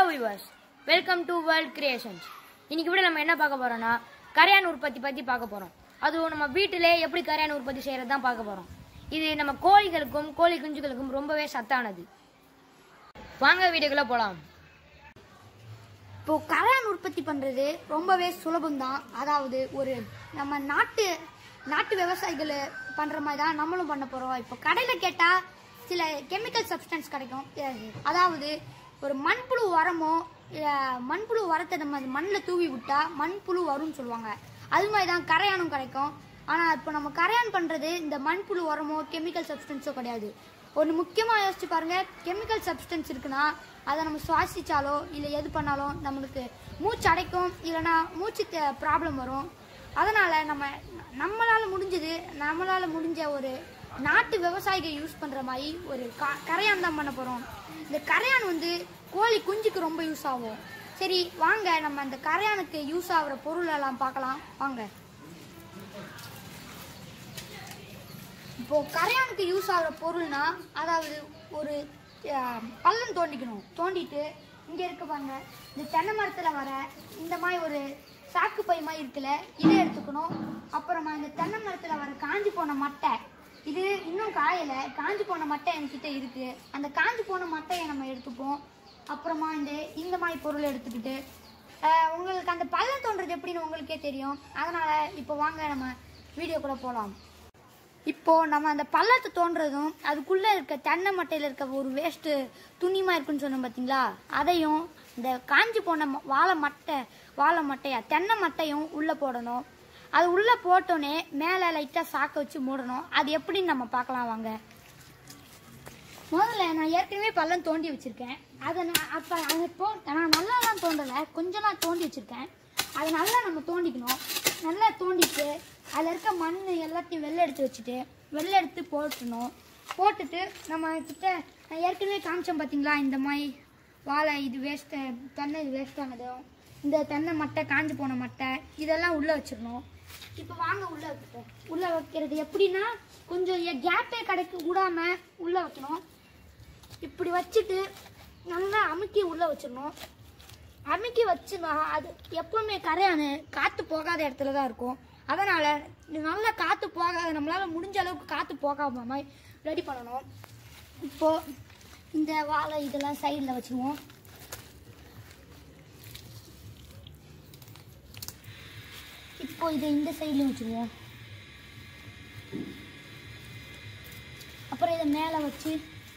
viewers welcome to world creations இன்னைக்கு விட நம்ம என்ன பார்க்க போறோம்னா கரையான் உற்பத்தி பத்தி பார்க்க போறோம் அதுவும் நம்ம வீட்டிலே எப்படி கரையான் உற்பத்தி செய்யறது தான் பார்க்க போறோம் இது நம்ம கோழிகளுக்கும் கோழி குஞ்சுகளுக்கும் ரொம்பவே சத்தானது வாங்க வீடியோக்குள்ள போலாம் இப்போ கரையான் உற்பத்தி பண்றது ரொம்பவே சுலபம்தான் அதாவது ஒரு நம்ம நாட்டு நாட்டு விவசாயிகள் பண்ற மாதிரி தான் நம்மளும் பண்ண போறோம் இப்போ கடையில கேட்டா சில கெமிக்கல் சப்ஸ்டன்ஸ் கிடைக்கும் அஹ் அதாவது ஒரு மண்புழு உரமோ இல்ல மண்புழு உரத்தை நம்ம அந்த மண்ணில் தூவி விட்டா மண்புழு வரும்னு சொல்லுவாங்க அது மாதிரி தான் கரையானும் கிடைக்கும் ஆனா இப்போ நம்ம கரையான் பண்றது இந்த மண்புழு உரமோ கெமிக்கல் சப்ஸ்டன்ஸோ கிடையாது ஒன்று முக்கியமாக யோசிச்சு பாருங்க கெமிக்கல் சப்ஸ்டன்ஸ் இருக்குன்னா அதை நம்ம சுவாசிச்சாலோ இல்லை எது பண்ணாலும் நம்மளுக்கு மூச்சு அடைக்கும் இல்லைன்னா மூச்சு ப்ராப்ளம் வரும் அதனால நம்ம நம்மளால முடிஞ்சது நம்மளால முடிஞ்ச ஒரு நாட்டு விவசாயிகள் யூஸ் பண்ற மாதிரி ஒரு க- கரையான் தான் பண்ண போறோம் இந்த கரையான் வந்து கோழி குஞ்சுக்கு ரொம்ப யூஸ் ஆகும் சரி வாங்க நம்ம அந்த கரையானுக்கு யூஸ் ஆகுற பொருள் எல்லாம் பார்க்கலாம் வாங்க இப்போ கரையானுக்கு யூஸ் ஆகுற பொருள்னா அதாவது ஒரு அஹ், பள்ளம் தோண்டிக்கணும் தோண்டிட்டு இங்க இருக்க பாருங்க இந்த தென்னை மரத்துல வர இந்த மாதிரி ஒரு சாக்கு பை மாதிரி இருக்குல்ல இதை எடுத்துக்கணும் அப்புறமா இந்த தென்னை மரத்துல வர காஞ்சி போன மட்டை இது இன்னும் காயல காஞ்சி போன மட்டை என்கிட்ட இருக்கு அந்த காஞ்சி போன மட்டையை நம்ம எடுத்துப்போம் அப்புறமா இந்த இந்த மாதிரி பொருள் எடுத்துக்கிட்டு அஹ், உங்களுக்கு அந்த பள்ளம் தோன்றது எப்படின்னு உங்களுக்கே தெரியும் அதனால இப்போ வாங்க நம்ம வீடியோக்குள்ள போலாம் இப்போ நம்ம அந்த பள்ளத்தை தோன்றதும் அதுக்குள்ள இருக்க தென்னை மட்டையில இருக்க ஒரு வேஸ்ட் துணிமா இருக்குன்னு சொன்னோம் பாத்தீங்களா அதையும் இந்த காஞ்சி போன ம- வாழை மட்டை வாழை மட்டையா தென்னை மட்டையும் உள்ள போடணும் அது உள்ள போட்டோன்னே மேலே லைட்டா சாக்க வச்சு மூடணும் அது எப்படின்னு நம்ம பார்க்கலாம் வாங்க முதல்ல நான் ஏற்கனவே பள்ளம் தோண்டி வச்சிருக்கேன் அதை நான் அப்போ அது இப்போ நான் நல்லாலாம் தோண்டலை கொஞ்சம் நான் தோண்டி வச்சிருக்கேன் அதை நல்லா நம்ம தோண்டிக்கணும் நல்லா தோண்டிட்டு அதில் இருக்க மண் எல்லாத்தையும் வெளில எடுத்து வச்சுட்டு வெளில எடுத்து போட்டுடணும் போட்டுட்டு நம்ம கிட்ட நான் ஏற்கனவே காமிச்சேன் பார்த்தீங்களா இந்த மாதிரி வாழை இது வேஸ்ட்டு தென்னை இது வேஸ்டானதும் இந்த தென்னை மட்டை காஞ்சு போன மட்டை இதெல்லாம் உள்ளே வச்சிடணும் இப்போ வாங்க உள்ளே வைப்போம் உள்ளே வைக்கிறது எப்படின்னா கொஞ்சம் கேப்பே கிடைக்க விடாம உள்ளே வைக்கணும் இப்படி வச்சுட்டு நல்லா அமுக்கி உள்ளே வச்சிடணும் அமுக்கி வச்சுனா அது எப்பவுமே கரையானு காற்று போகாத இடத்துல தான் இருக்கும் அதனால் நல்லா காற்று போகாத நம்மளால் முடிஞ்ச அளவுக்கு காற்று போகாம மாதிரி ரெடி பண்ணணும் இப்போது இந்த வாழை இதெல்லாம் சைடில் வச்சுருவோம் இப்போ இதை இந்த சைட்லையும் வச்சுருவோம் அப்புறம் இதை மேலே வச்சு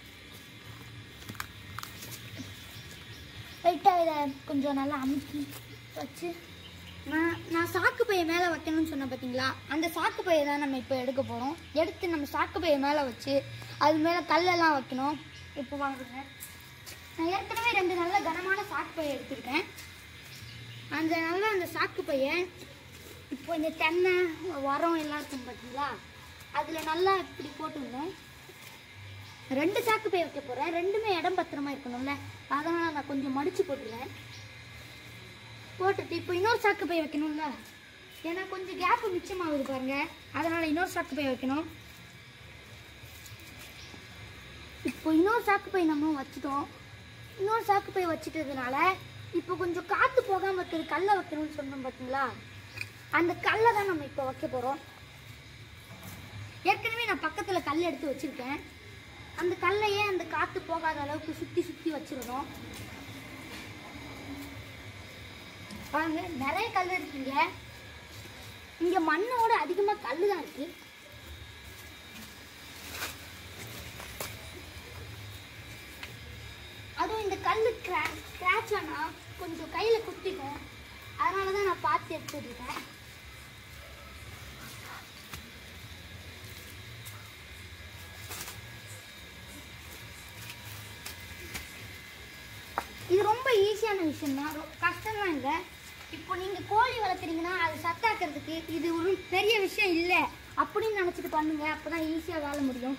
லைட்டாக இதை கொஞ்சம் நல்லா அமுக்கி வச்சு நான் நான் சாக்கு பையை மேலே வைக்கணும்னு சொன்னேன் பார்த்தீங்களா அந்த சாக்கு பையை தான் நம்ம இப்போ எடுக்க போகிறோம் எடுத்து நம்ம சாக்கு பையை மேலே வச்சு அது மேலே கல்லெல்லாம் வைக்கணும் இப்போ வாங்குங்க நான் ஏற்கனவே ரெண்டு நல்ல கனமான சாக்கு பையை எடுத்திருக்கேன் அந்த நல்ல அந்த சாக்கு பையை இப்போ இந்த தென்னை உரம் எல்லாம் இருக்கும் பார்த்தீங்களா அதில் நல்லா இப்படி போட்டுருந்தோம் ரெண்டு சாக்கு பை வைக்க போகிறேன் ரெண்டுமே இடம் பத்திரமா இருக்கணும்ல அதனால் நான் கொஞ்சம் மடிச்சு போட்டுருவேன் போட்டுட்டு இப்போ இன்னொரு சாக்கு பை வைக்கணும்ல ஏன்னா கொஞ்சம் கேப் மிச்சமாகுது பாருங்க அதனால் இன்னொரு சாக்கு பை வைக்கணும் இப்போ இன்னொரு சாக்கு பை நம்ம வச்சுட்டோம் இன்னொரு சாக்கு பை வச்சுட்டதுனால இப்போ கொஞ்சம் காற்று போகாமல் இருக்கிறது கல்லை வைக்கணும்னு சொன்னோம் பார்த்தீங்களா அந்த கல்லை தான் நம்ம இப்போ வைக்க போகிறோம் ஏற்கனவே நான் பக்கத்தில் கல் எடுத்து வச்சுருக்கேன் அந்த கல்லையே அந்த காற்று போகாத அளவுக்கு சுற்றி சுற்றி வச்சிருந்தோம் பாருங்க நிறைய கல் இருக்குங்க இங்க மண்ணோட அதிகமா கல் தான் இருக்கு அதுவும் இந்த கல் ஸ்க்ராட்ச் ஆனா கொஞ்சம் கையில குத்திக்கும் அதனால தான் நான் பார்த்து எடுத்துட்டு இருக்கேன் இது ரொம்ப ஈஸியான விஷயம் தான் கஷ்டம்லாம் இல்லை இப்போ நீங்கள் கோழி வளர்க்குறீங்கன்னா அது சத்தாக்கிறதுக்கு இது ஒரு பெரிய விஷயம் இல்லை அப்படின்னு நினச்சிட்டு பண்ணுங்க அப்போ தான் ஈஸியாக வாழ முடியும்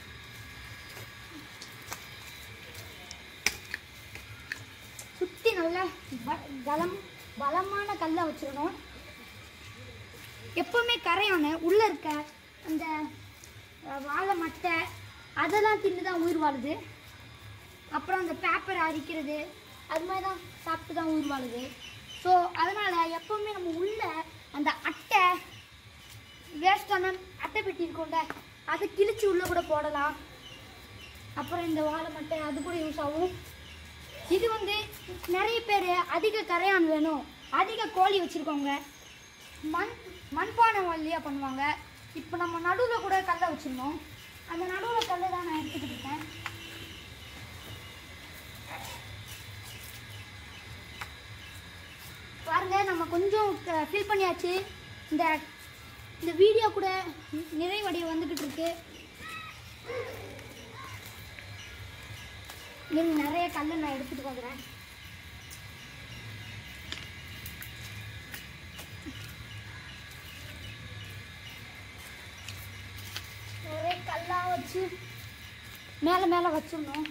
சுற்றி நல்லா ப- கலம் பலமான கல்லை வச்சிடணும் எப்பவுமே கரையான உள்ளே இருக்க அந்த அஹ், வாழை மட்டை அதெல்லாம் தின்னு தான் உயிர் வாழுது அப்புறம் அந்த பேப்பர் அரிக்கிறது அது மாதிரி தான் சாப்பிட்டு தான் உயிர் வாழுது ஸோ அதனால் எப்போவுமே நம்ம உள்ள அந்த அட்டை வேஸ்டான அட்டை பெட்டி இருக்கும்ல அதை கிழிச்சு உள்ளே கூட போடலாம் அப்புறம் இந்த வாழை மட்டை அது கூட யூஸ் ஆகும் இது வந்து நிறைய பேர் அதிக கரையான் வேணும் அதிக கோழி வச்சுருக்கவங்க மண் மண்பானை வழியாக பண்ணுவாங்க இப்போ நம்ம நடுவில் கூட கல்லை வச்சுருந்தோம் அந்த நடுவில் கல்லை தான் நான் எடுத்துக்கிட்டு இருக்கேன் பாருங்க நம்ம கொஞ்சம் ஃபில் பண்ணியாச்சு இந்த இந்த வீடியோ கூட நிறைவடைய வந்துக்கிட்டு இருக்கு இன்னும் நிறைய கல் நான் எடுத்துட்டு வந்துடுறேன் நிறைய கல்லாக வச்சு மேலே மேலே வச்சிடணும்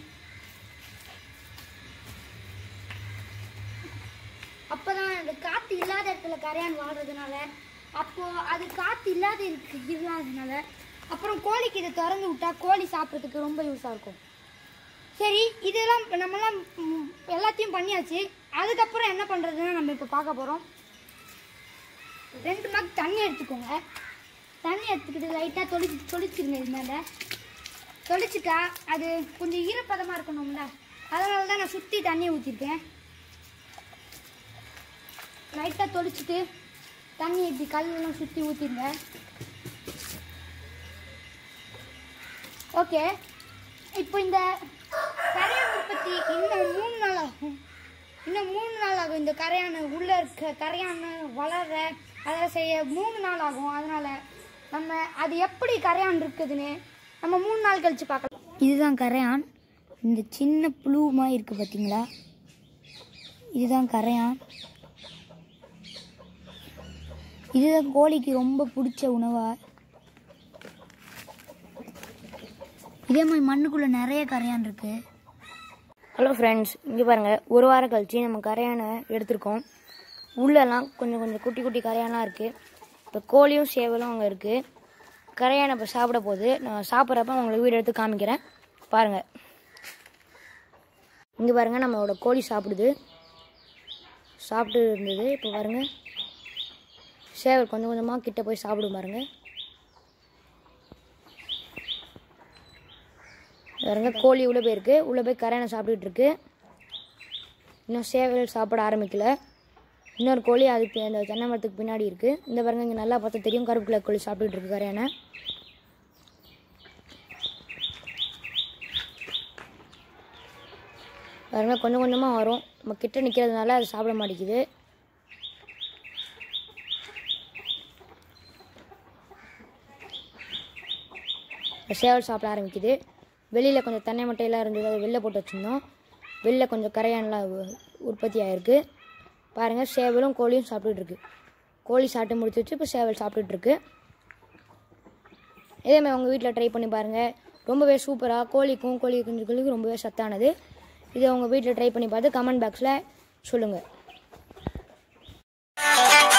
அப்பதான் அந்த காற்று இல்லாத இடத்துல கரையான் வாழ்றதுனால அப்போ அது காற்று இல்லாத இருக்கு இல்லாததுனால அப்புறம் கோழிக்கு இதை திறந்து விட்டா கோழி சாப்பிட்றதுக்கு ரொம்ப யூஸாக இருக்கும் சரி இதெல்லாம் இப்ப நம்மலாம் ம், எல்லாத்தையும் பண்ணியாச்சு அதுக்கப்புறம் என்ன பண்ணுறதுன்னு நம்ம இப்போ பார்க்க போகிறோம் ரெண்டு மக் தண்ணி எடுத்துக்கோங்க தண்ணி எடுத்துக்கிட்டு லைட்டாக தொளிச்சு தொளிச்சிருங்க இது மேலே தொளிச்சிட்டா அது கொஞ்சம் ஈரப்பதமாக இருக்கணும்ல அதனால தான் நான் சுற்றி தண்ணியை ஊற்றிருக்கேன் லைட்டாக தொளிச்சிட்டு தண்ணி இப்படி கல்லெல்லாம் சுற்றி ஊற்றிருங்க ஓகே இப்போ இந்த கரையான் உற்பத்தி இன்னும் மூணு நாள் ஆகும் இன்னும் மூணு நாள் ஆகும் இந்த கரையான உள்ளே இருக்க கரையான வளர அதை செய்ய மூணு நாள் ஆகும் அதனால நம்ம அது எப்படி கரையான் இருக்குதுன்னு நம்ம மூணு நாள் கழிச்சு பார்க்கலாம் இதுதான் கரையான் இந்த சின்ன புழு மாதிரி இருக்கு பார்த்தீங்களா இதுதான் கரையான் இதுதான் கோழிக்கு ரொம்ப பிடிச்ச உணவா இதே மாதிரி மண்ணுக்குள்ள நிறைய கரையான் இருக்கு ஹலோ ஃப்ரெண்ட்ஸ் இங்கே பாருங்கள் ஒரு வாரம் கழிச்சு நம்ம கரையானை எடுத்திருக்கோம் உள்ளெல்லாம் கொஞ்சம் கொஞ்சம் குட்டி குட்டி கரையான்லாம் இருக்குது இப்போ கோழியும் சேவலும் அங்கே இருக்குது கரையானை இப்போ சாப்பிட போகுது நான் சாப்பிட்றப்ப உங்களுக்கு வீடியோ எடுத்து காமிக்கிறேன் பாருங்கள் இங்கே பாருங்கள் நம்மளோட கோழி சாப்பிடுது சாப்பிட்டு இருந்தது இப்போ பாருங்கள் சேவல் கொஞ்சம் கொஞ்சமாக கிட்ட போய் சாப்பிடும் பாருங்க பாருங்க கோழி உள்ளே போயிருக்கு உள்ளே போய் கரையானை சாப்பிட்டுட்டு இருக்கு இன்னும் சேவல் சாப்பிட ஆரம்பிக்கல இன்னொரு கோழி அதுக்கு அந்த தென்னை மரத்துக்கு பின்னாடி இருக்குது இந்த பாருங்க இங்கே நல்லா பார்த்தா தெரியும் கருப்பு கலர் கோழி சாப்பிட்டுட்டு இருக்கு கரையானை பாருங்க கொஞ்சம் கொஞ்சமாக வரும் நம்ம கிட்ட நிற்கிறதுனால அது சாப்பிட மாட்டேங்குது சேவல் சாப்பிட ஆரம்பிக்குது வெளியில் கொஞ்சம் தென்னை மட்டையெல்லாம் இருந்தது அதை வெளில போட்டு வச்சுருந்தோம் வெளில கொஞ்சம் கரையான்லாம் உ- உற்பத்தி ஆகிருக்கு பாருங்கள் சேவலும் கோழியும் சாப்பிட்டுட்டு இருக்கு கோழி சாப்பிட்டு முடிச்சிட்டு இப்போ சேவல் சாப்பிட்டுட்டு இருக்கு இதே மாதிரி உங்கள் வீட்டில் ட்ரை பண்ணி பாருங்கள் ரொம்பவே சூப்பராக கோழிக்கும் கோழி குஞ்சுகளுக்கும் ரொம்பவே சத்தானது இதை உங்கள் வீட்டில் ட்ரை பண்ணி பார்த்து கமெண்ட் பாக்ஸில் சொல்லுங்கள்